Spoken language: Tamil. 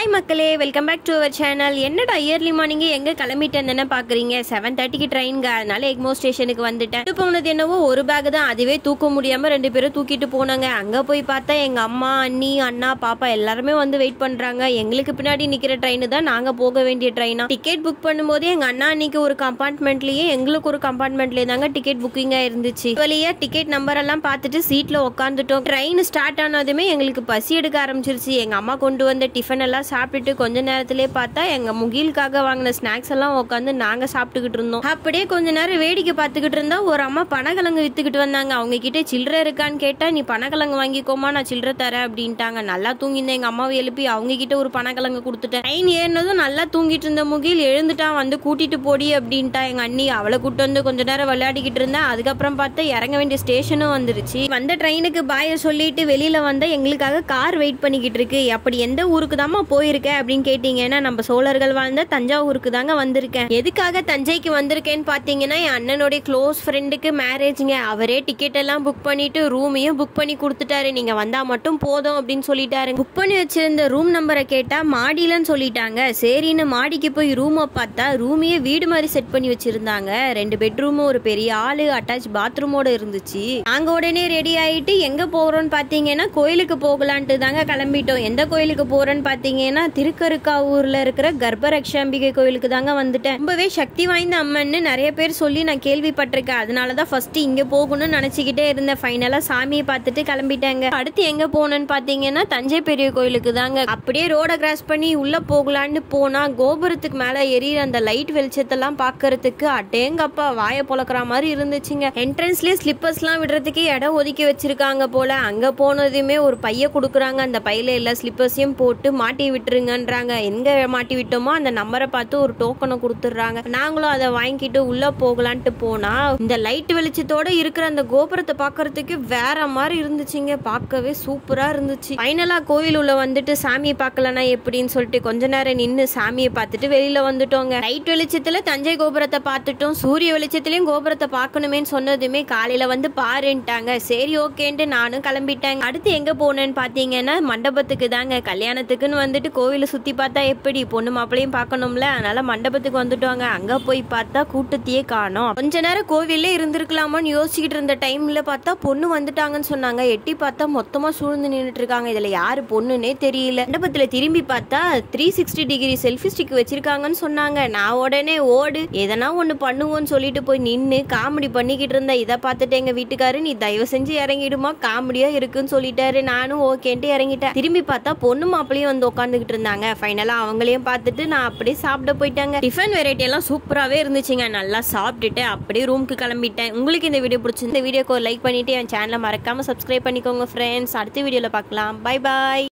ஹாய் மக்களே welcome back to our channel என்னடா இயர்லி மார்னிங்கே எங்கே கிளம்பிட்டேன் தானே பார்க்குறீங்க செவன் தேர்ட்டிக்கு ட்ரெயின்ங்க அதனால எக்மோ ஸ்டேஷனுக்கு வந்துட்டேன் இது போனது என்னவோ ஒரு பேக் தான் அதுவே தூக்க முடியாமல் ரெண்டு பேரும் தூக்கிட்டு போனாங்க அங்கே போய் பார்த்தா எங்கள் அம்மா அண்ணி அண்ணா பாப்பா எல்லாருமே வந்து வெயிட் பண்ணுறாங்க எங்களுக்கு பின்னாடி நிற்கிற ட்ரெயின் தான் நாங்கள் போக வேண்டிய ட்ரெயினா டிக்கெட் புக் பண்ணும்போதே எங்கள் அண்ணா அன்னைக்கு ஒரு கம்பார்ட்மெண்ட்லேயே எங்களுக்கு ஒரு கம்பார்ட்மெண்ட்லேயே தாங்க டிக்கெட் புக்கிங்காக இருந்துச்சு வழியாக டிக்கெட் நம்பர் எல்லாம் பார்த்துட்டு சீட்டில் உட்காந்துட்டோம் ட்ரெயின் ஸ்டார்ட் ஆனதுமே எங்களுக்கு பசி எடுக்க ஆரம்பிச்சிருச்சு எங்கள் அம்மா கொண்டு வந்த டிஃபன் எல்லாம் சாப்பிட்டுட்டு கொஞ்ச நேரத்திலே பார்த்தா எங்கள் முகிலுக்காக வாங்கின ஸ்நாக்ஸ் எல்லாம் உட்காந்து நாங்கள் சாப்பிட்டுக்கிட்டு இருந்தோம் அப்படியே கொஞ்ச நேரம் வேடிக்கை பார்த்துக்கிட்டு இருந்தா ஒரு அம்மா பனக்கிழங்கு வித்துக்கிட்டு வந்தாங்க அவங்க கிட்ட சில்லறை இருக்கான்னு கேட்டா நீ பனக்கிழங்கு வாங்கிக்கோமா நான் சில்லறை தரேன் அப்படின்ட்டாங்க நல்லா தூங்கியிருந்தேன் எங்கள் அம்மாவை எழுப்பி அவங்க கிட்ட ஒரு பனக்கிழங்கு கொடுத்துட்டேன் ட்ரெயின் ஏறினதும் நல்லா தூங்கிட்டு இருந்த முகில் எழுந்துட்டான் வந்து கூட்டிட்டு போடி அப்படின்ட்டா எங்கள் அண்ணி அவளை கூட்டு வந்து கொஞ்ச நேரம் விளையாடிக்கிட்டு இருந்தேன் அதுக்கப்புறம் பார்த்தா இறங்க வேண்டிய ஸ்டேஷனும் வந்துருச்சு வந்த ட்ரெயினுக்கு பாய சொல்லிட்டு வெளியில வந்தா எங்களுக்காக கார் வெயிட் பண்ணிக்கிட்டு இருக்கு அப்படி எந்த ஊருக்கு தாம்மா போயிருக்க அப்படின்னு கேட்டீங்கன்னா நம்ம சோழர்கள் வாழ்ந்த தஞ்சாவூருக்கு தாங்க வந்திருக்கேன் எதுக்காக தஞ்சைக்கு வந்திருக்கேன்னு பார்த்தீங்கன்னா என் அண்ணனுடைய க்ளோஸ் ஃப்ரெண்டுக்கு மேரேஜ்ங்க அவரே டிக்கெட் எல்லாம் புக் பண்ணிட்டு ரூமையும் புக் பண்ணி கொடுத்துட்டாரு நீங்க வந்தா மட்டும் போதும் அப்படின்னு சொல்லிட்டாரு புக் பண்ணி வச்சிருந்த ரூம் நம்பரை கேட்டா மாடியிலன்னு சொல்லிட்டாங்க சரின்னு மாடிக்கு போய் ரூமை பார்த்தா ரூமையே வீடு மாதிரி செட் பண்ணி வச்சிருந்தாங்க ரெண்டு பெட்ரூமும் ஒரு பெரிய ஆளு அட்டாச் பாத்ரூமோட இருந்துச்சு நாங்க உடனே ரெடி ஆயிட்டு எங்க போறோம்னு பாத்தீங்கன்னா கோயிலுக்கு போகலான்ட்டு தாங்க கிளம்பிட்டோம் எந்த கோயிலுக்கு போறோம்னு பாத்தீங்கன்னா திருக்கருக்காவூர்ல இருக்கிற கர்ப்பரக்ஷாம்பிகை கோயிலுக்கு தாங்க வந்துட்டேன் ரொம்பவே சக்தி வாய்ந்த அம்மன்னு நிறைய பேர் சொல்லி நான் கேள்விப்பட்டிருக்கேன் அதனாலதான் ஃபர்ஸ்ட் இங்க போகணும்னு நினைச்சுக்கிட்டே இருந்தேன் ஃபைனலா சாமியை பார்த்துட்டு கிளம்பிட்டாங்க அடுத்து எங்க போனேன்னு பாத்தீங்கன்னா தஞ்சை பெரிய கோயிலுக்கு தாங்க அப்படியே ரோட கிராஸ் பண்ணி உள்ள போகலான்னு போனா கோபுரத்துக்கு மேல எரியிற அந்த லைட் வெளிச்சத்தெல்லாம் பாக்குறதுக்கு அட்டேங்கப்பா வாயை பொளக்குற மாதிரி இருந்துச்சுங்க என்ட்ரன்ஸ்லயே ஸ்லிப்பர்ஸ்லாம் விடுறதுக்கே இடம் ஒதுக்கி வச்சிருக்காங்க போல அங்க போனதுமே ஒரு பைய கொடுக்குறாங்க அந்த பையில எல்லா ஸ்லிப்பர்ஸையும் போட்டு மாட்டி விட்டுருங்கன்றாங்க எங்க மாட்டி விட்டோமோ அந்த நம்பரை பார்த்து ஒரு டோக்கனை கொடுத்துட்றாங்க நாங்களும் அதை வாங்கிட்டு உள்ள போகலான்ட்டு போனா இந்த லைட் வெளிச்சத்தோட இருக்கிற அந்த கோபுரத்தை பார்க்கறதுக்கு வேற மாதிரி இருந்துச்சுங்க பார்க்கவே சூப்பரா இருந்துச்சு ஃபைனலா கோயில் உள்ள வந்துட்டு சாமியை பார்க்கலனா எப்படின்னு சொல்லிட்டு கொஞ்ச நேரம் நின்று சாமியை பார்த்துட்டு வெளியில வந்துட்டோங்க லைட் வெளிச்சத்துல தஞ்சை கோபுரத்தை பார்த்துட்டோம் சூரிய வெளிச்சத்துலயும் கோபுரத்தை பார்க்கணுமேன்னு சொன்னதுமே காலையில வந்து பாருன்ட்டாங்க சரி ஓகேன்ட்டு நானும் கிளம்பிட்டேன் அடுத்து எங்க போனேன்னு பாத்தீங்கன்னா மண்டபத்துக்கு தாங்க கல்யாணத்துக்குன்னு வந்துட்டு கோவிலை சுத்தி பார்த்தா எப்படி பொண்ணு மாப்பிளையும் பார்க்கணும்ல அதனால மண்டபத்துக்கு வந்துட்டோங்க அங்க போய் பார்த்தா கூட்டத்தையே காணோம் கொஞ்ச நேரம் கோவில்ல இருந்திருக்கலாமான்னு யோசிச்சுக்கிட்டு இருந்த டைம்ல பார்த்தா பொண்ணு வந்துட்டாங்கன்னு சொன்னாங்க எட்டி பார்த்தா மொத்தமா சூழ்ந்து நின்றுட்டு இருக்காங்க இதுல யாரு பொண்ணுன்னே தெரியல மண்டபத்துல திரும்பி பார்த்தா three sixty degree selfie stick வச்சிருக்காங்கன்னு சொன்னாங்க நான் உடனே ஓடு எதனா ஒண்ணு பண்ணுவோன்னு சொல்லிட்டு போய் நின்னு காமெடி பண்ணிக்கிட்டு இருந்தேன் இதை பார்த்துட்டு எங்க வீட்டுக்காரு நீ தயவு செஞ்சு இறங்கிடுமா காமெடியா இருக்குன்னு சொல்லிட்டாரு நானும் ஓகேன்ட்டு இறங்கிட்டேன் திரும்பி பார்த்தா பொண்ணு மாப்பிளையும் வந்து உட்காந்துக்கிட்டு இருந்தாங்க ஃபைனலா அவங்களையும் பார்த்துட்டு நான் அப்படியே சாப்பிட போயிட்டாங்க டிஃபன் வெரைட்டி எல்லாம் சூப்பராகவே இருந்துச்சுங்க நல்லா சாப்பிட்டுட்டு அப்படியே ரூமுக்கு கிளம்பிட்டேன் உங்களுக்கு இந்த வீடியோ பிடிச்சிருந்த வீடியோக்கு லைக் பண்ணிட்டு என் சேனலை மறக்காம சப்ஸ்கிரைப் பண்ணிக்கோங்க ஃப்ரெண்ட்ஸ் அடுத்த வீடியோவில் பார்க்கலாம் பை பாய்